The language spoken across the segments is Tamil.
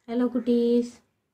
ஹலோ குட்டீஸ்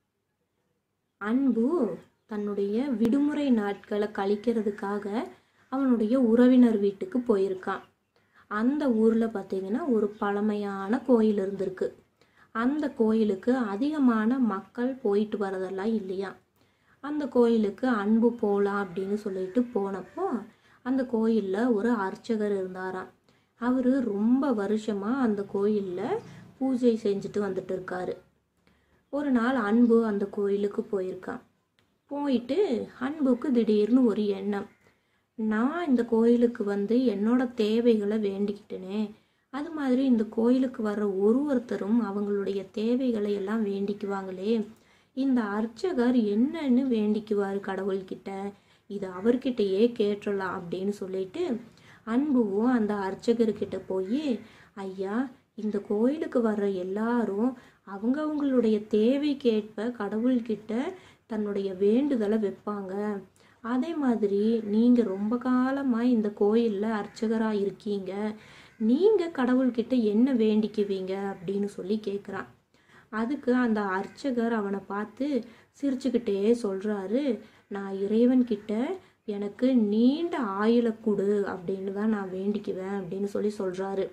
அன்பு தன்னுடைய விடுமுறை நாட்களை கழிக்கிறதுக்காக அவனுடைய உறவினர் வீட்டுக்கு போயிருக்கான் அந்த ஊரில் பார்த்தீங்கன்னா ஒரு பழமையான கோயில் இருந்திருக்கு அந்த கோயிலுக்கு அதிகமான மக்கள் போயிட்டு வரதெல்லாம் இல்லையா அந்த கோயிலுக்கு அன்பு போகலாம் அப்படின்னு சொல்லிட்டு போனப்போ அந்த கோயிலில் ஒரு அர்ச்சகர் இருந்தாராம் அவர் ரொம்ப வருஷமாக அந்த கோயிலில் பூஜை செஞ்சுட்டு வந்துட்டு இருக்காரு ஒரு நாள் அன்பு அந்த கோயிலுக்கு போயிருக்கான் போயிட்டு அன்புக்கு திடீர்னு ஒரு எண்ணம் நான் இந்த கோயிலுக்கு வந்து என்னோட தேவைகளை வேண்டிக்கிட்டேனே அது மாதிரி இந்த கோயிலுக்கு வர்ற ஒரு ஒருத்தரும் அவங்களுடைய தேவைகளை எல்லாம் வேண்டிக்குவாங்களே இந்த அர்ச்சகர் என்னன்னு வேண்டிக்குவார் கடவுள்கிட்ட இது அவர்கிட்டயே கேட்டுடலாம் அப்படின்னு சொல்லிட்டு அன்புவும் அந்த அர்ச்சகர்கிட்ட போய் ஐயா இந்த கோயிலுக்கு வர்ற எல்லாரும் அவங்கவங்களுடைய தேவைக்கேற்ப கடவுள்கிட்ட தன்னுடைய வேண்டுதலை வைப்பாங்க அதே மாதிரி நீங்கள் ரொம்ப காலமாக இந்த கோயிலில் அர்ச்சகராக இருக்கீங்க நீங்கள் கடவுள்கிட்ட என்ன வேண்டிக்குவீங்க அப்படின்னு சொல்லி கேட்குறான் அதுக்கு அந்த அர்ச்சகர் அவனை பார்த்து சிரிச்சுக்கிட்டே சொல்கிறாரு நான் இறைவன்கிட்ட எனக்கு நீண்ட ஆயுளை கொடு அப்படின்னு தான் நான் வேண்டிக்குவேன் அப்படின்னு சொல்லி சொல்கிறாரு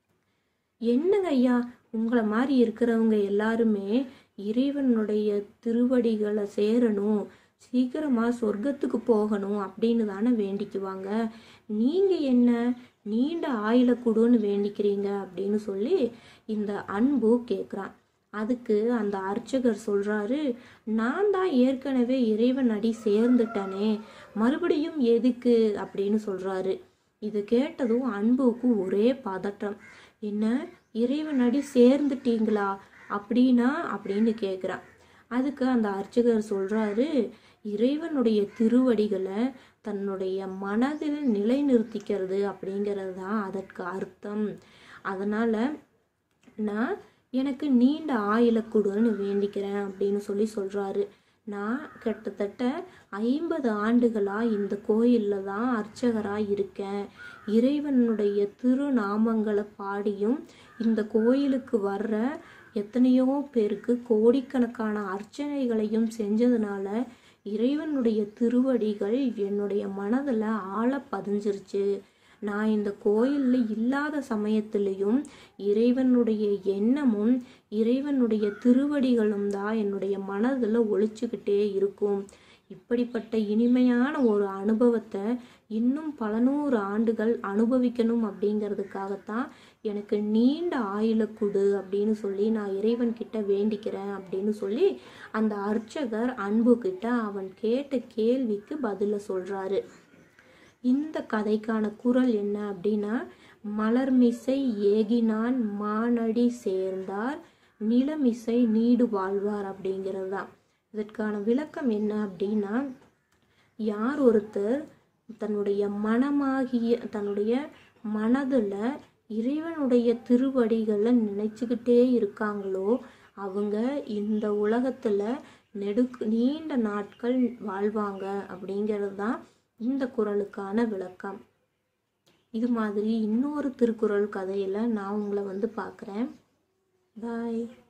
என்னங்க ஐயா உங்களை மாதிரி இருக்கிறவங்க எல்லாருமே இறைவனுடைய திருவடிகளை சேரணும் சீக்கிரமாக சொர்க்கத்துக்கு போகணும் அப்படின்னு தானே வேண்டிக்குவாங்க நீங்கள் என்ன நீண்ட ஆயுள கொடுன்னு வேண்டிக்கிறீங்க அப்படின்னு சொல்லி இந்த அன்பு கேட்குறான் அதுக்கு அந்த அர்ச்சகர் சொல்கிறாரு நான் தான் ஏற்கனவே இறைவன் அடி சேர்ந்துட்டனே மறுபடியும் எதுக்கு அப்படின்னு சொல்கிறாரு இது கேட்டதும் அன்புக்கு ஒரே பதட்டம் என்ன இறைவன் அடி சேர்ந்துட்டீங்களா அப்படின்னா அப்படின்னு கேட்குறான் அதுக்கு அந்த அர்ச்சகர் சொல்கிறாரு இறைவனுடைய திருவடிகளை தன்னுடைய மனதில் நிலைநிறுத்திக்கிறது அப்படிங்கிறது தான் அதற்கு அர்த்தம் அதனால் நான் எனக்கு நீண்ட ஆயுள கொடுன்னு வேண்டிக்கிறேன் அப்படின்னு சொல்லி சொல்கிறாரு நான் கிட்டத்தட்ட ஐம்பது ஆண்டுகளாக இந்த கோயிலில் தான் அர்ச்சகராக இருக்கேன் இறைவனுடைய திருநாமங்களை பாடியும் இந்த கோயிலுக்கு வர்ற எத்தனையோ பேருக்கு கோடிக்கணக்கான அர்ச்சனைகளையும் செஞ்சதுனால இறைவனுடைய திருவடிகள் என்னுடைய மனதில் ஆழ பதிஞ்சிருச்சு நான் இந்த கோயிலில் இல்லாத சமயத்திலையும் இறைவனுடைய எண்ணமும் இறைவனுடைய திருவடிகளும் தான் என்னுடைய மனதில் ஒழிச்சுக்கிட்டே இருக்கும் இப்படிப்பட்ட இனிமையான ஒரு அனுபவத்தை இன்னும் பல நூறு ஆண்டுகள் அனுபவிக்கணும் அப்படிங்கிறதுக்காகத்தான் எனக்கு நீண்ட ஆயுள கொடு அப்படின்னு சொல்லி நான் இறைவன் கிட்ட வேண்டிக்கிறேன் அப்படின்னு சொல்லி அந்த அர்ச்சகர் அன்பு கிட்ட அவன் கேட்ட கேள்விக்கு பதில சொல்றாரு இந்த கதைக்கான குரல் என்ன அப்படின்னா மலர்மிசை ஏகினான் மானடி சேர்ந்தார் நிலமிசை நீடு வாழ்வார் அப்படிங்கிறது தான் இதற்கான விளக்கம் என்ன அப்படின்னா யார் ஒருத்தர் தன்னுடைய மனமாகிய தன்னுடைய மனதில் இறைவனுடைய திருவடிகளை நினைச்சுக்கிட்டே இருக்காங்களோ அவங்க இந்த உலகத்தில் நெடு நீண்ட நாட்கள் வாழ்வாங்க அப்படிங்கிறது தான் இந்த குரலுக்கான விளக்கம் இது மாதிரி இன்னொரு திருக்குறள் கதையில் நான் உங்களை வந்து பார்க்குறேன் பாய்